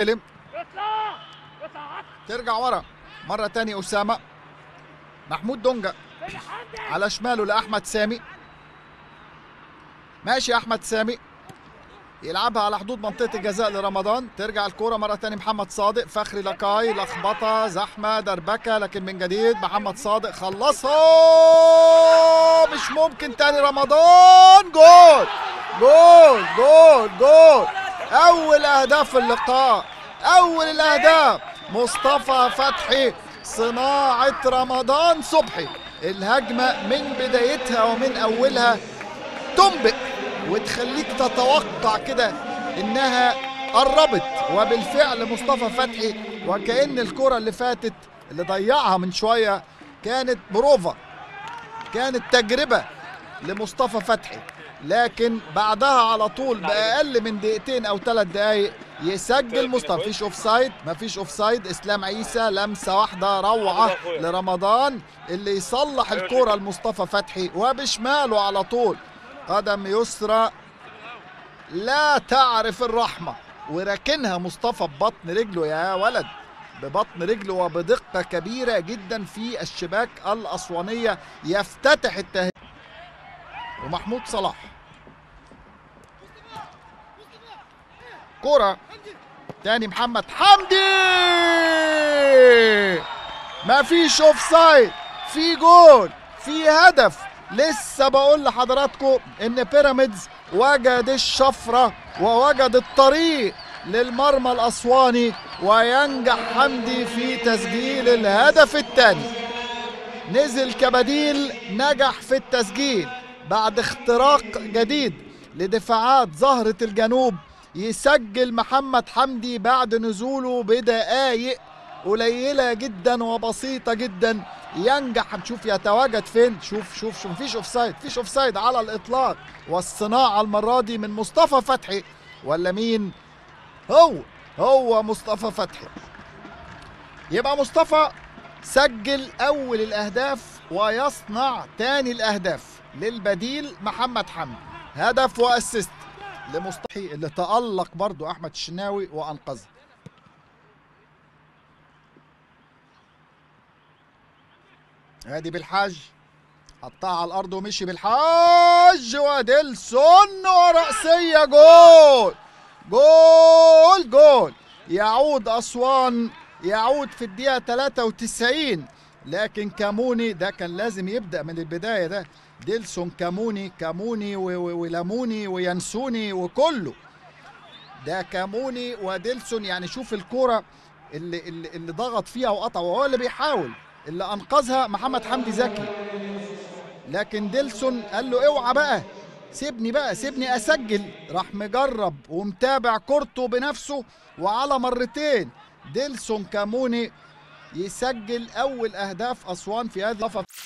سالم ترجع ورا مرة تانية أسامة محمود دونجا على شماله لأحمد سامي ماشي أحمد سامي يلعبها على حدود منطقة الجزاء لرمضان ترجع الكرة مرة تانية محمد صادق فخري لقاي لخبطة زحمة دربكة لكن من جديد محمد صادق خلصها مش ممكن تاني رمضان جول جول جول جول أول أهداف اللقاء أول الأهداف مصطفى فتحي صناعة رمضان صبحي الهجمة من بدايتها ومن أولها تنبئ وتخليك تتوقع كده انها قربت وبالفعل مصطفى فتحي وكأن الكرة اللي فاتت اللي ضيعها من شوية كانت بروفا كانت تجربة لمصطفى فتحي لكن بعدها على طول بأقل من دقيقتين أو ثلاث دقايق يسجل مصطفى مفيش اوف سايد مفيش اوف سايد اسلام عيسى لمسه واحده روعه لرمضان اللي يصلح الكره لمصطفى فتحي وبشماله على طول قدم يسرى لا تعرف الرحمة وركنها مصطفى ببطن رجله يا ولد ببطن رجله وبدقة كبيرة جدا في الشباك الأسوانية يفتتح التهديد ومحمود صلاح كرة تاني محمد حمدي ما فيش اوف سايد في جول في هدف لسه بقول لحضراتكم ان بيراميدز وجد الشفره ووجد الطريق للمرمى الاسواني وينجح حمدي في تسجيل الهدف الثاني نزل كبديل نجح في التسجيل بعد اختراق جديد لدفاعات زهرة الجنوب يسجل محمد حمدي بعد نزوله بدقايق قليلة جدا وبسيطة جدا ينجح نشوف يتواجد فين شوف شوف شوف مفيش اوف سايد مفيش اوف سايد على الاطلاق والصناعة المرة دي من مصطفى فتحي ولا مين هو هو مصطفى فتحي يبقى مصطفى سجل اول الاهداف ويصنع تاني الاهداف للبديل محمد حمدي هدف واسيست لمصطفى اللي تألق برضو احمد الشناوي وانقذه ادي بالحاج حطها على الارض ومشي بالحاج وديلسون ورأسية جول جول جول يعود اسوان يعود في الدقيقة 93 لكن كاموني ده كان لازم يبدأ من البداية ده ديلسون كاموني كاموني ولاموني وينسوني وكله ده كاموني وديلسون يعني شوف الكرة اللي اللي, اللي ضغط فيها وقطع وهو اللي بيحاول اللي انقذها محمد حمدي زكي لكن ديلسون قال له اوعى بقى سيبني بقى سيبني اسجل راح مجرب ومتابع كورته بنفسه وعلى مرتين ديلسون كاموني يسجل اول اهداف اسوان في هذه